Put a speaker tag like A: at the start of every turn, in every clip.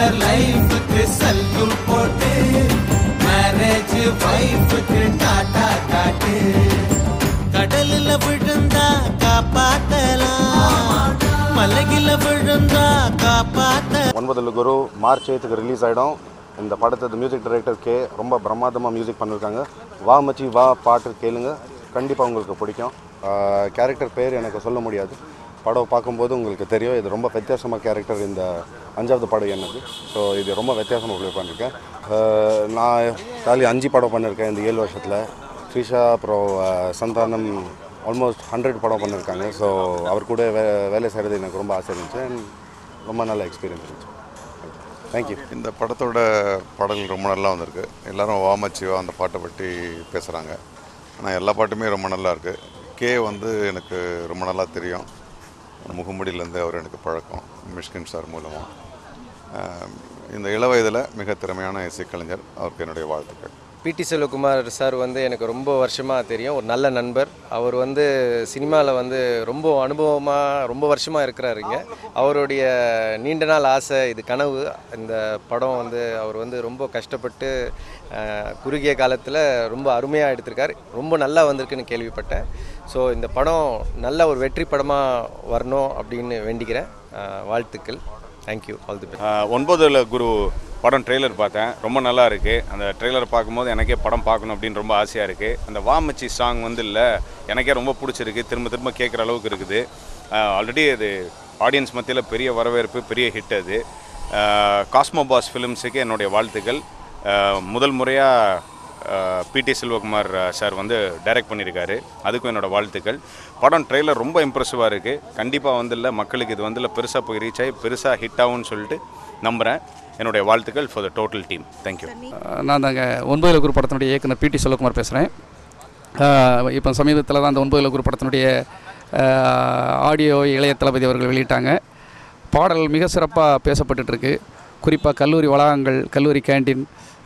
A: bachelor லைஃபுக்கு salute போட்டு marriage வைஃபுக்கு Tata காட்டு கடலில் விழுந்தா காப்பாத்தலாம் மலையில விழுந்தா காப்பாத்த
B: ஒன்பதில் குரு மார்ச் எய்த்துக்கு ரிலீஸ் ஆகிடும் இந்த படத்தை மியூசிக் டைரக்டர் கே ரொம்ப பிரமாதமாக மியூசிக் பண்ணியிருக்காங்க வா மச்சி வா பாட்டு கேளுங்க கண்டிப்பாக உங்களுக்கு பிடிக்கும் கேரக்டர் பேர் எனக்கு சொல்ல முடியாது படம் பார்க்கும்போது உங்களுக்கு தெரியும் இது ரொம்ப வித்தியாசமாக கேரக்டர் இந்த அஞ்சாவது படம் என்னது ஸோ இது ரொம்ப வித்தியாசமாக ப்ளே பண்ணியிருக்கேன் ஆஹ் நான் காலி அஞ்சு படம் பண்ணியிருக்கேன் இந்த ஏழு வருஷத்தில் த்ரிஷா அப்புறம் ஆஹ் சந்தானம் ஆல்மோஸ்ட் ஹண்ட்ரட் படம் பண்ணியிருக்காங்க ஸோ அவர் கூட வே வேலை செய்கிறது எனக்கு ரொம்ப ஆசை இருந்துச்சு and ரொம்ப நல்ல எக்ஸ்பீரியன்ஸ் இருந்துச்சு தேங்க்யூ
C: இந்த படத்தோட பாடல்கள் ரொம்ப நல்லா வந்திருக்கு எல்லாரும் வாமச்சிவா அந்த பாட்டை பற்றி பேசுகிறாங்க ஆனால் எல்லா பாட்டுமே ரொம்ப நல்லா இருக்கு கே வந்து எனக்கு ரொம்ப நல்லா தெரியும் முகமுடியிலேருந்து அவர் எனக்கு பழக்கம் மிஷ்கின் சார் மூலமாக இந்த இளவயதில் மிக திறமையான இசைக்கலைஞர் அவருக்கு என்னுடைய வாழ்த்துக்கள்
D: பிடி செல்வகுமார் சார் வந்து எனக்கு ரொம்ப வருஷமாக தெரியும் ஒரு நல்ல நண்பர் அவர் வந்து சினிமாவில் வந்து ரொம்ப அனுபவமாக ரொம்ப வருஷமாக இருக்கிறாருங்க அவருடைய நீண்ட நாள் ஆசை இது கனவு இந்த படம் வந்து அவர் வந்து ரொம்ப கஷ்டப்பட்டு அஹ், குறுகிய காலத்தில் ரொம்ப அருமையாக எடுத்திருக்காரு ரொம்ப நல்லா வந்திருக்குன்னு கேள்விப்பட்டேன் ஸோ இந்த படம் நல்ல ஒரு வெற்றி படமாக வரணும் அப்படின்னு வேண்டிக்கிறேன் அஹ், வாழ்த்துக்கள் thank you all the best
E: ah ஒன்பதுல குரு படம் ட்ரெய்லர் பார்த்தேன் ரொம்ப நல்லா இருக்கு அந்த ட்ரெய்லர் பார்க்கும்போது எனக்கே படம் பார்க்கணும் அப்படின்னு ரொம்ப ஆசையாக இருக்கு அந்த வாமச்சி சாங் வந்து இல்லை எனக்கே ரொம்ப பிடிச்சிருக்கு திரும்ப திரும்ப கேட்குற அளவுக்கு இருக்குது ஆல்ரெடி அது ஆடியன்ஸ் மத்தியில் பெரிய வரவேற்பு பெரிய ஹிட் அது காஸ்மோ பாஸ் ஃபிலிம்ஸுக்கு என்னுடைய வாழ்த்துக்கள் ஆஹ் முதல் முறையாக பிடி செல்வகுமார் சார் வந்து டைரக்ட் பண்ணியிருக்காரு அதுக்கும் என்னோட வாழ்த்துக்கள் படம் ட்ரெய்லர் ரொம்ப இம்ப்ரெசிவாக இருக்குது கண்டிப்பாக வந்து இல்லை மக்களுக்கு இது வந்து இல்லை பெருசாக போய் ரீச் ஆகி பெருசாக ஹிட் ஆகும்னு சொல்லிட்டு நம்புகிறேன் என்னுடைய வாழ்த்துக்கள் for the total team thank you
F: நான் தாங்க ஒன்பதில் குரு படத்தினுடைய இயக்குனர் பிடி செல்வகுமார் பேசுகிறேன் இப்போ சமீபத்தில் தான் அந்த ஒன்பதில் குரு படத்தினுடைய ஆடியோ இளைய தளபதி அவர்கள் வெளியிட்டாங்க பாடல் மிக சிறப்பாக பேசப்பட்டுருக்கு குறிப்பாக கல்லூரி வளாகங்கள் கல்லூரி கேண்டீன்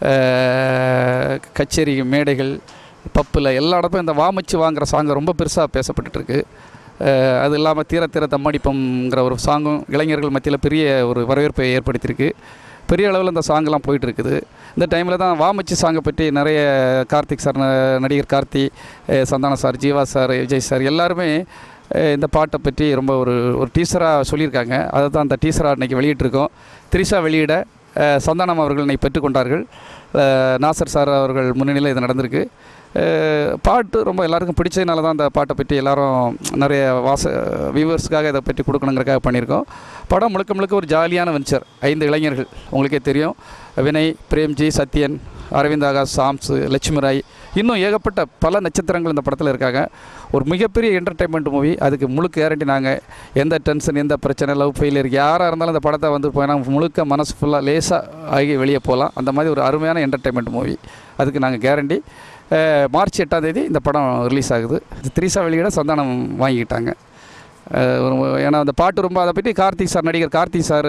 F: அஹ், கச்சேரி மேடைகள் பப்பில் எல்லா இடத்தும் இந்த வாமச்சு வாங்குற சாங் ரொம்ப பெருசாக பேசப்பட்டுருக்கு அஹ், அது இல்லாமல் தீர தீர தம்மடிப்பம்ங்கிற ஒரு சாங்கும் இளைஞர்கள் மத்தியில் பெரிய ஒரு வரவேற்பை ஏற்படுத்தியிருக்கு பெரிய அளவில் இந்த சாங்கெல்லாம் போயிட்டு இருக்குது இந்த டைமில் தான் வாமச்சி சாங்கை பற்றி நிறைய கார்த்திக் சார் ந- நடிகர் Karthi ah Santhanam sir Jiiva sir Vijay sir எல்லாருமே அஹ் இந்த பாட்டை பற்றி ரொம்ப ஒரு ஒரு டீசராக சொல்லியிருக்காங்க அதை தான் அந்த டீசராக இன்றைக்கி வெளியிட்டிருக்கோம் திரிஷா வெளியிட அஹ் சந்தானம் அவர்கள் இன்னைக்கு பெற்றுக்கொண்டார்கள் அஹ் நாசர் சார் அவர்கள் முன்னணியில் இது நடந்திருக்கு அஹ் பாட்டு ரொம்ப எல்லாருக்கும் பிடிச்சதுனால தான் அந்த பாட்டை பற்றி எல்லாரும் நிறைய வாச வியூவர்ஸ்க்காக இதை பற்றி கொடுக்கணுங்கிறக்காக பண்ணியிருக்கோம் படம் முழுக்க முழுக்க ஒரு ஜாலியான வெஞ்சர் ஐந்து இளைஞர்கள் உங்களுக்கே தெரியும் வினய் பிரேம்ஜி சத்யன் அரவிந்த் ஆகாஷ் சாம்ஸ் லட்சுமி ராய் இன்னும் ஏகப்பட்ட பல நட்சத்திரங்கள் இந்த படத்தில் இருக்காங்க ஒரு மிகப்பெரிய என்டர்டைன்மெண்ட் மூவி அதுக்கு முழு கேரண்டி நாங்கள் எந்த டென்ஷன் எந்த பிரச்சனை லவ் ஃபெயிலியர் யாராக இருந்தாலும் இந்த படத்தை வந்து போயினா முழுக்க மனசு ஃபுல்லாக லேசாக ஆகி வெளியே போகலாம் அந்த மாதிரி ஒரு அருமையான என்டர்டைன்மெண்ட் மூவி அதுக்கு நாங்கள் கேரண்டி மார்ச் எட்டாம் தேதி இந்த படம் ரிலீஸ் ஆகுது இது த்ரீசா வெளியிட சந்தானம் வாங்கிக்கிட்டாங்க அஹ் ஒரு ஏன்னா அந்த பாட்டு ரொம்ப அதை பற்றி கார்த்திக் சார் நடிகர் Karthik sir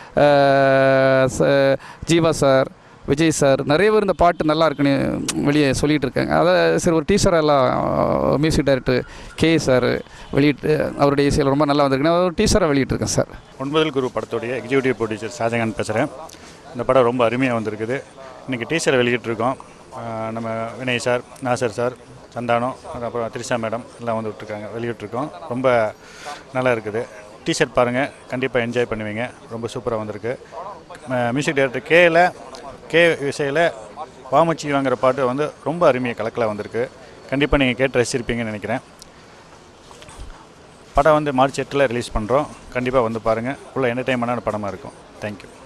F: Jiiva sir Vijay sir நிறைய பேர் இந்த பாட்டு நல்லா இருக்குன்னு வெளியே சொல்லிகிட்டு இருக்காங்க அதை சரி ஒரு டீச்சர் எல்லாம் மியூசிக் டைரக்டர் கே சார் வெளியிட்டு அவருடைய இசையில் ரொம்ப நல்லா வந்திருக்குன்னு ஒரு டீச்சராக வெளியிட்டிருக்கேன் சார்
G: ஒன்பதில் குரு படத்துடைய எக்ஸிக்யூட்டிவ் ப்ரொடியூசர் ஷாஜகான் பேசுகிறேன் இந்த படம் ரொம்ப அருமையாக வந்திருக்குது இன்றைக்கி டீச்சரை வெளியிட்டிருக்கோம் ஆஹ் நம்ம வினய் சார் நாசர் சார் சந்தானம் அப்புறம் த்ரிஷா மேடம் எல்லாம் வந்து விட்ருக்காங்க வெளியிட்டிருக்கோம் ரொம்ப நல்லா இருக்குது டிஷர்ட் பாருங்கள் கண்டிப்பாக என்ஜாய் பண்ணுவீங்க ரொம்ப சூப்பராக வந்திருக்கு மியூசிக் டைரக்டர் கேல கே இசையில் வாமச்சி வாங்குற பாட்டு வந்து ரொம்ப அருமையாக கலக்கலாக வந்திருக்கு கண்டிப்பாக நீங்கள் கேட்டு ரசிச்சிருப்பீங்கன்னு நினைக்கிறேன் படம் வந்து மார்ச் எட்டில் ரிலீஸ் பண்ணுறோம் கண்டிப்பாக வந்து பாருங்கள் ஃபுல்லாக என்டர்டைன்மெண்டான படமாக இருக்கும் தேங்க்யூ